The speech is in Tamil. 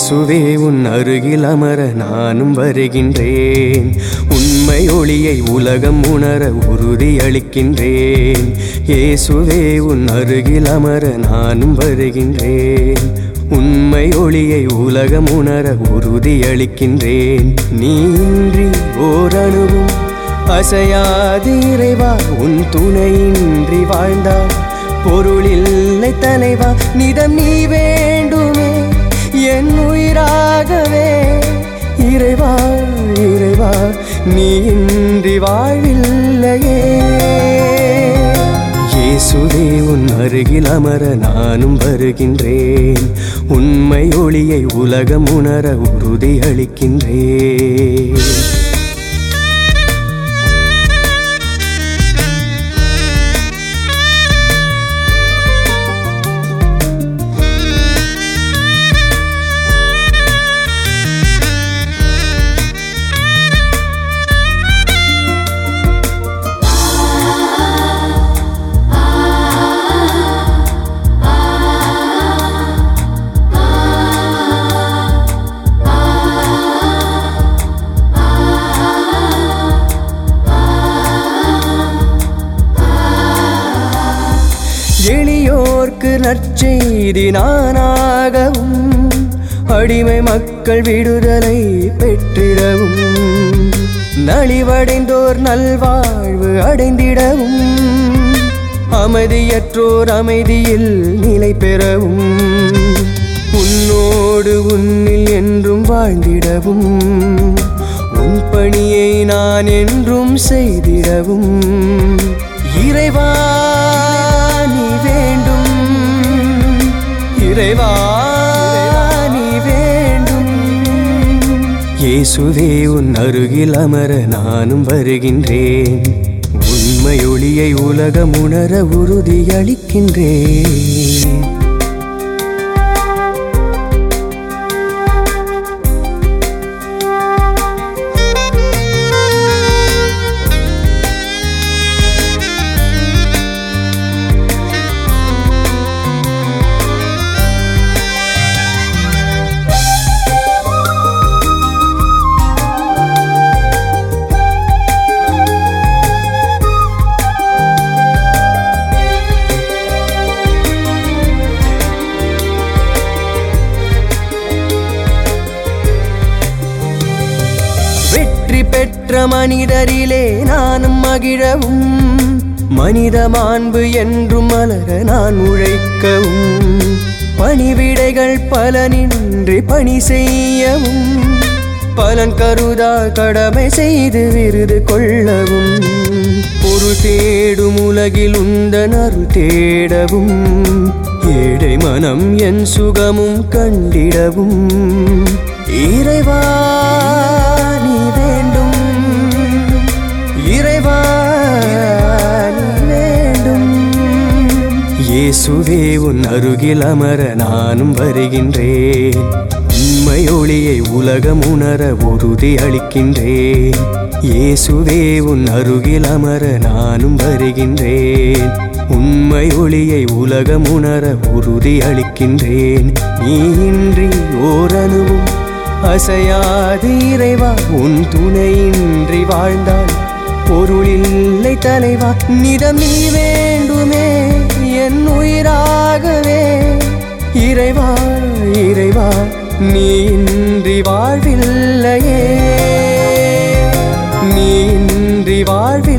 இயேசுவே உன் அருகில் அமர நானும் வருகின்றேன் உண்மை ஒளியை உலகம் உணர உறுதி அளிக்கின்றேன் இயேசுவே உன் அருகில் அமர நானும் வருகின்றேன் உண்மை ஒளியை உலகம் உணர உறுதி அளிக்கின்றேன் நீன்றி ஓரணுவும் அசையாது இறைவா உன் துணையின்றி வாழ்ந்தால் பொருளில்லை தலைவா நிதம் நீ வேண்டுமே என் உயிராகவே இறைவா இறைவா நீ இன்றி வாழ்வில்லையே இயேசுவே உன் அருகில் அமர நானும் வருகின்றேன் உண்மை ஒளியை உலகம் உணர உறுதி அளிக்கின்றேன் எளியோர்க்கு நற்செய்தி நானாகவும் அடிமை மக்கள் விடுதலை பெற்றிடவும் நலிவடைந்தோர் நல்வாழ்வு அடைந்திடவும் அமைதியற்றோர் அமைதியில் நிலை பெறவும் உன்னோடு உன்னில் என்றும் வாழ்ந்திடவும் உன் பணியை நான் என்றும் செய்திடவும் இறைவா நீ வேண்டும் இறைவா நீ வேண்டும் இயேசுவே உன் அருகில் அமர நானும் வருகின்றேன் உண்மை ஒளியை உலகம் உணர உறுதி அளிக்கின்றேன் வெற்றி பெற்ற மனிதரிலே நானும் மகிழவும் மனித மாண்பு என்றும் மலர நான் உழைக்கவும் பணிவிடைகள் பலனின்றி பணி செய்யவும் பலன் கருதா கடமை செய்து விருது கொள்ளவும் பொருள் தேடும் உலகில் உந்தன் அருள் தேடவும் ஏழை மனம் என் சுகமும் கண்டிடவும் இறைவா நீ வேண்டும் இறைவா நீ வேண்டும் இயேசுவே உன் அருகில் அமர நானும் வருகின்றேன் உண்மை ஒளியை உலகம் உணர உறுதி அளிக்கின்றேன் இயேசுவே உன் அருகில் அமர நானும் வருகின்றேன் உண்மை ஒளியை உலகம் உணர உறுதி அளிக்கின்றேன் நீ இன்றி ஓரணுவும் அசையாது இறைவா உன் துணையின்றி வாழ்ந்தால் பொருளில்லை தலைவா நிதம் நீ வேண்டுமே என் உயிராகவே இறைவா இறைவா நீ இன்றி வாழ்வில்லையே நீ இன்றி வாழ்வில்